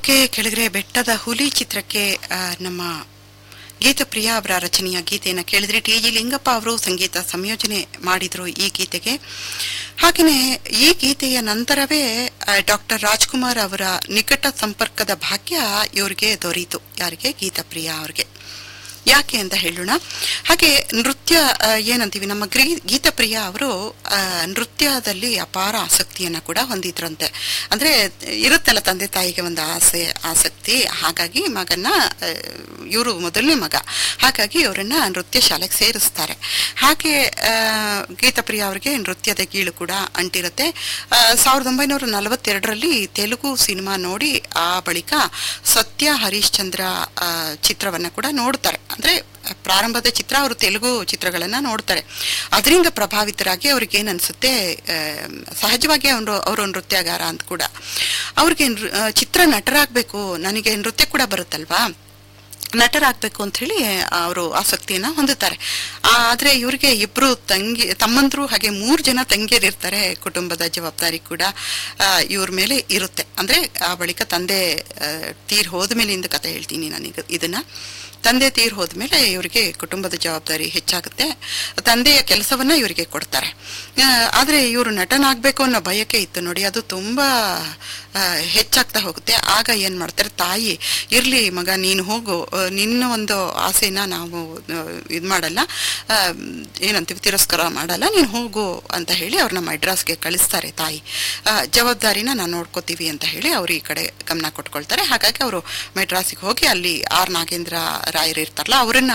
okay ಕೆಳಗರೆ ಬೆಟ್ಟದ ಹುಲಿ ಚಿತ್ರಕ್ಕೆ ಆ, ನಮ್ಮ ಗೀತಪ್ರಿಯ ಅವರ ರಚನೆಯ ಗೀತೆಯನ್ನು ಕೇಳಿದ್ರೆ ಟಿ ಜಿ ಲಿಂಗಪ್ಪ ಅವರು ಸಂಗೀತ ಸಂಯೋಜನೆ ಮಾಡಿದ್ರು ಈ ಗೀತೆಗೆ ಹಾಗೆಯೇ ಈ ಗೀತೆಯ ನಂತರವೇ ಡಾಕ್ಟರ್ ರಾಜ್ಕುಮಾರ್ ಅವರ ನಿಕಟ ಸಂಪರ್ಕದ ಭಾಗ್ಯ ಇವ್ರಿಗೆ ದೊರೀತು ಯಾರಿಗೆ ಗೀತಪ್ರಿಯ ಅವ್ರಿಗೆ ಯಾಕೆ ಅಂತ ಹೇಳೋಣ ಹಾಗೆ ನೃತ್ಯ ಆ, ಏನಂತೀವಿ ನಮ್ಮ ಗ್ರೀ ಗೀತಪ್ರಿಯ ಅವರು ಆ, ನೃತ್ಯದಲ್ಲಿ ಅಪಾರ ಆಸಕ್ತಿಯನ್ನ ಕೂಡ ಹೊಂದಿದ್ರಂತೆ ಅಂದ್ರೆ ಇರುತ್ತಲ್ಲ ತಂದೆ ತಾಯಿಗೆ ಒಂದು ಆಸೆ ಆಸಕ್ತಿ ಹಾಗಾಗಿ ಮಗನ ಇವರು ಮೊದಲನೇ ಮಗ ಹಾಗಾಗಿ ಇವರನ್ನ ನೃತ್ಯ ಶಾಲೆಗೆ ಸೇರಿಸ್ತಾರೆ ಹಾಗೆ ಆ, ಗೀತಪ್ರಿಯ ಅವರಿಗೆ ನೃತ್ಯದ ಗೀಳು ಕೂಡ ಅಂಟಿರುತ್ತೆ ಆ, ಸಾವಿರದ ಒಂಬೈನೂರ ನಲವತ್ತೆರಡರಲ್ಲಿ ತೆಲುಗು ಸಿನಿಮಾ ನೋಡಿ ಆ ಬಳಿಕ ಸತ್ಯ ಹರಿಶ್ಚಂದ್ರ ಆ, ಚಿತ್ರವನ್ನ ಕೂಡ ನೋಡ್ತಾರೆ ಅಂದ್ರೆ ಪ್ರಾರಂಭದ ಚಿತ್ರ ಅವರು ತೆಲುಗು ಚಿತ್ರಗಳನ್ನ ನೋಡ್ತಾರೆ ಅದರಿಂದ ಪ್ರಭಾವಿತರಾಗಿ ಅವ್ರಿಗೆ ಏನ್ ಅನ್ಸುತ್ತೆ ಆ, ಸಹಜವಾಗಿ ಅವರು ಅವರು ನೃತ್ಯಗಾರ ಅಂತ ಕೂಡ ಅವ್ರಿಗೆ ನೃ- ಆ, ಚಿತ್ರ ನಟರಾಗ್ಬೇಕು ನನಗೆ ನೃತ್ಯ ಕೂಡ ಬರುತ್ತಲ್ವಾ ನಟರಾಗಬೇಕು ಅಂತ ಹೇಳಿ ಅವರು ಆಸಕ್ತಿಯನ್ನ ಹೊಂದುತ್ತಾರೆ ಆದ್ರೆ ಇವ್ರಿಗೆ ಇಬ್ರು ತಂಗಿ ತಮ್ಮಂದ್ರು ಹಾಗೆ ಮೂರು ಜನ ತಂಗಿಯರಿರ್ತಾರೆ ಕುಟುಂಬದ ಜವಾಬ್ದಾರಿ ಕೂಡ ಆ, ಇವ್ರ ಮೇಲೆ ಇರುತ್ತೆ ಅಂದ್ರೆ ಆ ಬಳಿಕ ತಂದೆ ಆ, ತೀರ್ ಹೋದ್ಮೇಲಿಂದ ಕತೆ ಹೇಳ್ತೀನಿ ನಾನೀಗ ಇದನ್ನ ತಂದೆ ತೀರ್ ಹೋದ್ಮೇಲೆ ಇವರಿಗೆ ಕುಟುಂಬದ ಜವಾಬ್ದಾರಿ ಹೆಚ್ಚಾಗುತ್ತೆ ತಂದೆಯ ಕೆಲಸವನ್ನ ಇವರಿಗೆ ಕೊಡ್ತಾರೆ ಆ, ಆದ್ರೆ ಇವರು ನಟನಾಗ್ಬೇಕು ಅನ್ನೋ ಬಯಕೆ ಇತ್ತು ನೋಡಿ ಅದು ತುಂಬಾ ಆ, ಹೆಚ್ಚಾಗ್ತಾ ಹೋಗುತ್ತೆ ಆಗ ಏನ್ ಮಾಡ್ತಾರೆ ತಾಯಿ ಇರ್ಲಿ ಮಗ ನೀನು ಹೋಗು ಆ, ನಿನ್ನ ಒಂದು ಆಸೆನ ನಾವು ಇದು ಮಾಡಲ್ಲ ಆ, ಏನಂತೀವಿ ತಿರಸ್ಕಾರ ಮಾಡಲ್ಲ ನೀನು ಹೋಗು ಅಂತ ಹೇಳಿ ಅವ್ರನ್ನ ಮಡ್ರಾಸ್ಗೆ ಕಳಿಸ್ತಾರೆ ತಾಯಿ ಆ, ಜವಾಬ್ದಾರಿನ ನಾನು ನೋಡ್ಕೋತೀವಿ ಅಂತ ಹೇಳಿ ಅವ್ರು ಈ ಕಡೆ ಗಮನ ಕೊಟ್ಕೊಳ್ತಾರೆ ಹಾಗಾಗಿ ಅವರು ಮೆಡ್ರಾಸಿಗೆ ಹೋಗಿ ಅಲ್ಲಿ ಆರ್ ನಾಗೇಂದ್ರ ರಾಯರು ಇರ್ತಾರಲ್ಲ ಅವರನ್ನ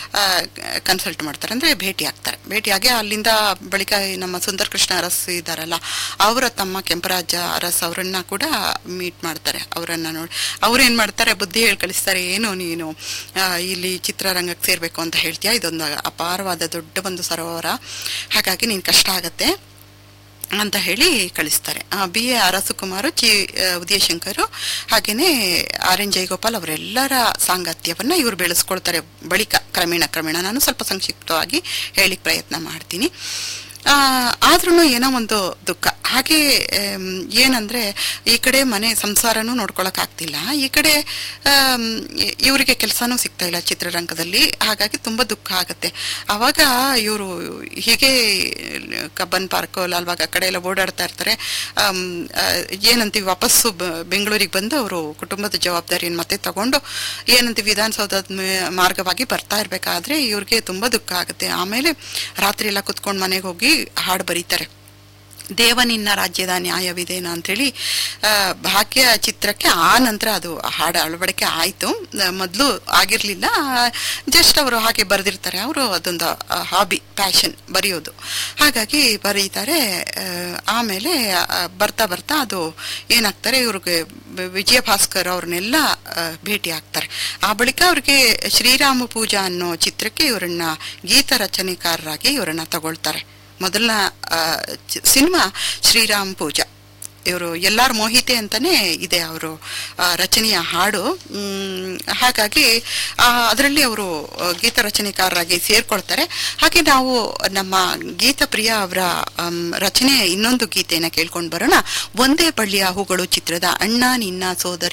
ಕನ್ಸಲ್ಟ್ ಮಾಡ್ತಾರೆ ಅಂದ್ರೆ ಭೇಟಿ ಆಗ್ತಾರೆ ಭೇಟಿಯಾಗಿ ಅಲ್ಲಿಂದ ಬಳಿಕ ಈ ನಮ್ಮ ಸುಂದರ್ ಕೃಷ್ಣ ಅರಸ್ ಇದ್ದಾರಲ್ಲ ಅವರ ತಮ್ಮ ಕೆಂಪರಾಜ ಅರಸ್ ಅವರನ್ನ ಕೂಡ ಮೀಟ್ ಮಾಡ್ತಾರೆ ಅವರನ್ನ ನೋಡಿ ಅವ್ರು ಏನ್ ಮಾಡ್ತಾರೆ ಬುದ್ಧಿ ಹೇಳಿ ಕಳಿಸ್ತಾರೆ ಏನು ನೀನು ಆ, ಇಲ್ಲಿ ಚಿತ್ರರಂಗಕ್ಕೆ ಸೇರ್ಬೇಕು ಅಂತ ಹೇಳ್ತೀಯಾ ಇದೊಂದು ಅಪಾರವಾದ ದೊಡ್ಡ ಒಂದು ಸರೋವರ ಹಾಗಾಗಿ ನೀನ್ ಕಷ್ಟ ಆಗತ್ತೆ ಅಂತ ಹೇಳಿ ಕಳಿಸ್ತಾರೆ ಬಿ ಎ ಅರಸುಕುಮಾರು ಚಿ ಆ, ಉದಯಶಂಕರ್ ಹಾಗೇನೆ ಆರ್ ಎನ್ ಜಯಗೋಪಾಲ್ ಅವರೆಲ್ಲರ ಸಾಂಗತ್ಯವನ್ನ ಇವರು ಬೆಳೆಸ್ಕೊಳ್ತಾರೆ ಬಳಿಕ ಕ್ರಮೇಣ ಕ್ರಮೇಣ ನಾನು ಸ್ವಲ್ಪ ಸಂಕ್ಷಿಪ್ತವಾಗಿ ಹೇಳಿಕ್ ಪ್ರಯತ್ನ ಮಾಡ್ತೀನಿ ಆದ್ರೂ ಏನೋ ಒಂದು ದುಃಖ ಹಾಗೆ ಆಮ್, ಏನಂದ್ರೆ ಈ ಕಡೆ ಮನೆ ಸಂಸಾರನೂ ನೋಡ್ಕೊಳಕ್ ಆಗ್ತಿಲ್ಲ ಈ ಕಡೆ ಆಮ್, ಇ- ಇವರಿಗೆ ಕೆಲಸನೂ ಸಿಗ್ತಾ ಇಲ್ಲ ಚಿತ್ರರಂಗದಲ್ಲಿ ಹಾಗಾಗಿ ತುಂಬಾ ದುಃಖ ಆಗತ್ತೆ ಅವಾಗ ಇವರು ಹೀಗೆ ಕಬ್ಬನ್ ಪಾರ್ಕ್ ಲಾಲ್ಬಾಗ್ ಆ ಕಡೆ ಎಲ್ಲ ಓಡಾಡ್ತಾ ಇರ್ತಾರೆ ಆಮ್, ಆ, ಏನಂತೀವಿ ವಾಪಸ್ಸು ಬ- ಬೆಂಗಳೂರಿಗೆ ಬಂದು ಅವರು ಕುಟುಂಬದ ಜವಾಬ್ದಾರಿಯನ್ನು ಮತ್ತೆ ತಗೊಂಡು ಏನಂತೀವಿ ವಿಧಾನಸೌಧದ ಮೇ- ಮಾರ್ಗವಾಗಿ ಬರ್ತಾ ಇರ್ಬೇಕಾದ್ರೆ ಇವ್ರಿಗೆ ತುಂಬಾ ದುಃಖ ಆಗುತ್ತೆ ಆಮೇಲೆ ರಾತ್ರಿ ಎಲ್ಲ ಕುತ್ಕೊಂಡು ಮನೆಗೆ ಹೋಗಿ ಹಾಡು ಬರೀತಾರೆ ದೇವ ನಿನ್ನ ರಾಜ್ಯದ ನ್ಯಾಯವಿದೇನ ಅಂತೇಳಿ ಆ, ಭಾಗ್ಯ ಚಿತ್ರಕ್ಕೆ ಆ ನಂತರ ಅದು ಹಾಡು ಅಳವಡಿಕೆ ಆಯಿತು ಮೊದಲು ಆಗಿರಲಿಲ್ಲ ಜಸ್ಟ್ ಅವರು ಹಾಗೆ ಬರೆದಿರ್ತಾರೆ ಅವರು ಅದೊಂದು ಹಾಬಿ ಪ್ಯಾಷನ್ ಬರೆಯೋದು ಹಾಗಾಗಿ ಬರೀತಾರೆ ಆ, ಆಮೇಲೆ ಆ, ಬರ್ತಾ ಬರ್ತಾ ಅದು ಏನಾಗ್ತಾರೆ ಇವ್ರಿಗೆ ವಿ- ವಿಜಯ ಭಾಸ್ಕರ್ ಅವ್ರನ್ನೆಲ್ಲ ಆ, ಭೇಟಿ ಆಗ್ತಾರೆ ಆ ಬಳಿಕ ಅವ್ರಿಗೆ ಶ್ರೀರಾಮ ಪೂಜಾ ಅನ್ನೋ ಚಿತ್ರಕ್ಕೆ ಇವರನ್ನ ಗೀತ ರಚನೆಕಾರರಾಗಿ ಇವರನ್ನ ತಗೊಳ್ತಾರೆ ಮೊದಲನ ಸಿನಿಮಾ ಶ್ರೀರಾಮ್ ಪೂಜಾ ಇವರು ಎಲ್ಲಾರ್ ಮೋಹಿತೆ ಅಂತಾನೆ ಇದೆ ಅವರು ರಚನೆಯ ಹಾಡು ಮ್, ಹಾಗಾಗಿ ಅದರಲ್ಲಿ ಅವರು ಗೀತ ರಚನೆಕಾರರಾಗಿ ಸೇರ್ಕೊಳ್ತಾರೆ ಹಾಗೆ ನಾವು ನಮ್ಮ ಗೀತ ಪ್ರಿಯ ಅವರ ಆಮ್, ರಚನೆಯ ಇನ್ನೊಂದು ಗೀತೆಯನ್ನ ಕೇಳ್ಕೊಂಡು ಬರೋಣ ಒಂದೇ ಬಳ್ಳಿಯ ಹೂಗಳು ಚಿತ್ರದ ಅಣ್ಣ ನಿನ್ನ ಸೋದರಿ